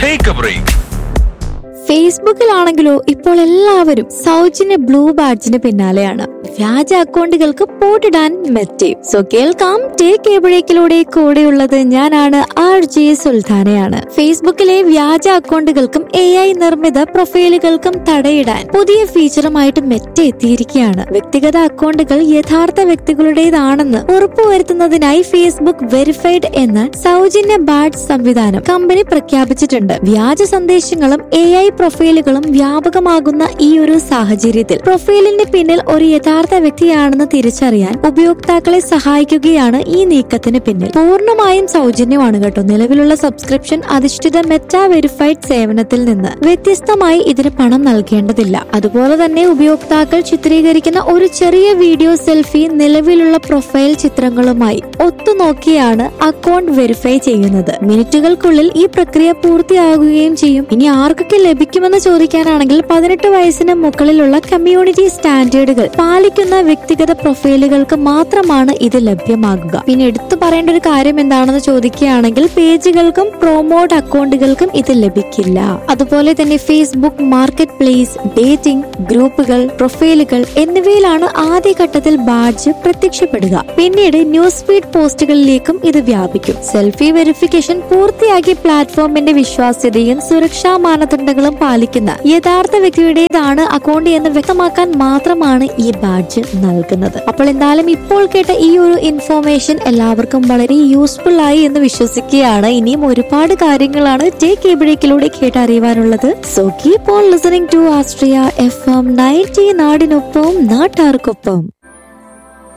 Take a break. ഫേസ്ബുക്കിലാണെങ്കിലോ ഇപ്പോൾ എല്ലാവരും സൗജന്യ ബ്ലൂ ബാഡ്ജിന് പിന്നാലെയാണ് വ്യാജ അക്കൗണ്ടുകൾക്ക് പോട്ടിടാൻ മെറ്റയും സോ കേൾക്കാം ടേക്ക് എവിടേക്കിലൂടെ കൂടെയുള്ളത് ഞാനാണ് ആർ ജെ സുൽത്താനയാണ് ഫേസ്ബുക്കിലെ വ്യാജ അക്കൗണ്ടുകൾക്കും എ ഐ നിർമ്മിത പ്രൊഫൈലുകൾക്കും തടയിടാൻ പുതിയ ഫീച്ചറുമായിട്ട് മെറ്റ എത്തിയിരിക്കുകയാണ് വ്യക്തിഗത അക്കൗണ്ടുകൾ യഥാർത്ഥ വ്യക്തികളുടേതാണെന്ന് ഉറപ്പുവരുത്തുന്നതിനായി ഫേസ്ബുക്ക് വെരിഫൈഡ് എന്ന സൗജന്യ ബാഡ്ജ് സംവിധാനം കമ്പനി പ്രഖ്യാപിച്ചിട്ടുണ്ട് വ്യാജ സന്ദേശങ്ങളും എ ഐ പ്രൊഫൈലുകളും വ്യാപകമാകുന്ന ഈ ഒരു സാഹചര്യത്തിൽ പ്രൊഫൈലിന് പിന്നിൽ ഒരു യഥാർത്ഥ വ്യക്തിയാണെന്ന് തിരിച്ചറിയാൻ ഉപയോക്താക്കളെ സഹായിക്കുകയാണ് ഈ നീക്കത്തിന് പിന്നിൽ പൂർണ്ണമായും സൗജന്യമാണ് കേട്ടോ നിലവിലുള്ള സബ്സ്ക്രിപ്ഷൻ അധിഷ്ഠിത മെറ്റ വെരിഫൈഡ് സേവനത്തിൽ നിന്ന് വ്യത്യസ്തമായി ഇതിന് പണം നൽകേണ്ടതില്ല അതുപോലെ തന്നെ ഉപയോക്താക്കൾ ചിത്രീകരിക്കുന്ന ഒരു ചെറിയ വീഡിയോ സെൽഫി നിലവിലുള്ള പ്രൊഫൈൽ ചിത്രങ്ങളുമായി ഒത്തുനോക്കിയാണ് അക്കൗണ്ട് വെരിഫൈ ചെയ്യുന്നത് മിനിറ്റുകൾക്കുള്ളിൽ ഈ പ്രക്രിയ പൂർത്തിയാകുകയും ചെയ്യും ഇനി ആർക്കൊക്കെ ലഭിക്കുമെന്ന് ചോദിക്കാനാണെങ്കിൽ പതിനെട്ട് വയസ്സിന് മുകളിലുള്ള കമ്മ്യൂണിറ്റി സ്റ്റാൻഡേർഡുകൾ പാലിക്കുന്ന വ്യക്തിഗത പ്രൊഫൈലുകൾക്ക് മാത്രമാണ് ഇത് ലഭ്യമാകുക പിന്നെ എടുത്തു പറയേണ്ട ഒരു കാര്യം എന്താണെന്ന് ചോദിക്കുകയാണെങ്കിൽ പേജുകൾക്കും പ്രൊമോട്ട് അക്കൗണ്ടുകൾക്കും ഇത് ലഭിക്കില്ല അതുപോലെ തന്നെ ഫേസ്ബുക്ക് മാർക്കറ്റ് പ്ലേസ് ഡേറ്റിംഗ് ഗ്രൂപ്പുകൾ പ്രൊഫൈലുകൾ എന്നിവയിലാണ് ആദ്യഘട്ടത്തിൽ ബാഡ്ജ് പ്രത്യക്ഷപ്പെടുക പിന്നീട് ന്യൂസ് ഫീഡ് പോസ്റ്റുകളിലേക്കും ഇത് വ്യാപിക്കും സെൽഫി വെരിഫിക്കേഷൻ പൂർത്തിയാക്കി പ്ലാറ്റ്ഫോമിന്റെ വിശ്വാസ്യതയും സുരക്ഷാ മാനദണ്ഡങ്ങളും പാലിക്കുന്ന യഥാർത്ഥ വ്യക്തിയുടേതാണ് അക്കൗണ്ട് എന്ന് വ്യക്തമാക്കാൻ മാത്രമാണ് ഈ ബാഡ്ജ് നൽകുന്നത് അപ്പോൾ എന്തായാലും ഇപ്പോൾ കേട്ട ഈ ഒരു ഇൻഫോർമേഷൻ എല്ലാവർക്കും വളരെ യൂസ്ഫുൾ ആയി എന്ന് വിശ്വസിക്കുകയാണ് ഇനിയും ഒരുപാട് കാര്യങ്ങളാണ് ടേക്ക് എബിഴേക്കിലൂടെ കേട്ടറിയുവാനുള്ളത് so keep on listening to ആസ്ട്രിയ എഫ് എം നയൻറ്റി നാടിനൊപ്പം നാട്ടാർക്കൊപ്പം